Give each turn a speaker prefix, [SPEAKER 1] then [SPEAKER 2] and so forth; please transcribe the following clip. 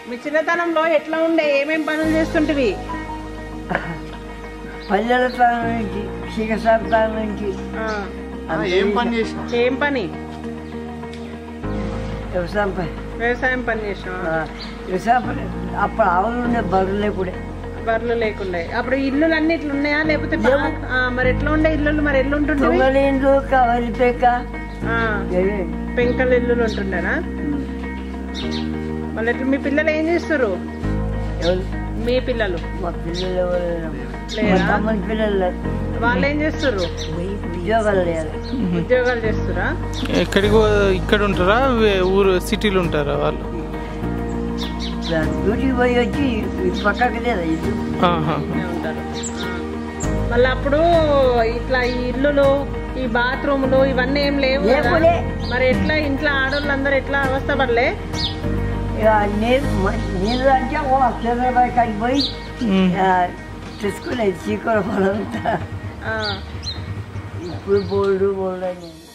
[SPEAKER 1] మీ చిన్నతనంలో ఎట్లా ఉండే ఏమేం పనులు చేస్తుంటివి
[SPEAKER 2] పల్లెల తాను నుంచి శిఖసార్ తాను నుంచి
[SPEAKER 1] ఆ,
[SPEAKER 3] ఆ, ఏం పని చేసినావు
[SPEAKER 1] ఏం పని
[SPEAKER 2] వ్యవసాయం పని
[SPEAKER 1] వ్యవసాయం పని చేసినావా
[SPEAKER 2] ఆ, వ్యవసాయం పని అప్పుడు ఆవులు ఉండే బరువులే కూడా
[SPEAKER 1] బర్రెలు లేకుండే అప్పుడు ఇల్లులు అన్ని ఇట్లా ఉన్నాయా లేకపోతే బా- ఆ, మరి ఎట్లా ఉండే ఇల్లులు మరి ఎల్లు ఉంటుండే
[SPEAKER 2] తొంగలిండ్లు కవలి పెక్క ఇవే.
[SPEAKER 1] పెంకల ఇల్లులు ఉంటుండేనా మళ్ళీ ఎట్లా మీ పిల్లలు ఏం చేస్తారు
[SPEAKER 2] ఎవరు?
[SPEAKER 1] మీ పిల్లలు
[SPEAKER 2] మా పిల్లలు ఎవరు లేరు. మా
[SPEAKER 1] లేరా?
[SPEAKER 2] తమ్ముని పిల్లలు లేరు.
[SPEAKER 1] వాళ్ళు ఏం చేస్తారు
[SPEAKER 2] ఉద్యోగాలు లేదు
[SPEAKER 1] ఉద్యోగాలు చేస్తారా
[SPEAKER 4] ఎక్కడికి పో- ఇక్కడ ఉంటారా వే- ఊరు సిటీలో ఉంటారా వాళ్ళు
[SPEAKER 2] డ్యూటీకి పోయి వచ్చి ఈ పక్కకి లేదా ఇల్లు
[SPEAKER 4] ఆహా.
[SPEAKER 1] ఇక్కడే ఉంటారు ఆ. మళ్ళీ అప్పుడు ఇట్లా ఈ ఇల్లులు ఈ బాత్రూములు ఇవన్నీ ఏం లేవు కదా?
[SPEAKER 2] లేవులే.
[SPEAKER 1] మరి ఎట్లా ఇంట్లో ఆడవాళ్ళందరూ ఎట్లా అవస్థ పడలే
[SPEAKER 2] ఇక నీళ్ళు మ- నీళ్ళు అంటే ఓ చంద్రబాబు కాడికి పోయి
[SPEAKER 4] ఉమ్.
[SPEAKER 2] ఆ, తెచ్చుకునేది చీకూర పొలం అంతా
[SPEAKER 1] ఆ.
[SPEAKER 2] ఇప్పుడు బోల్డు బోల్డు అని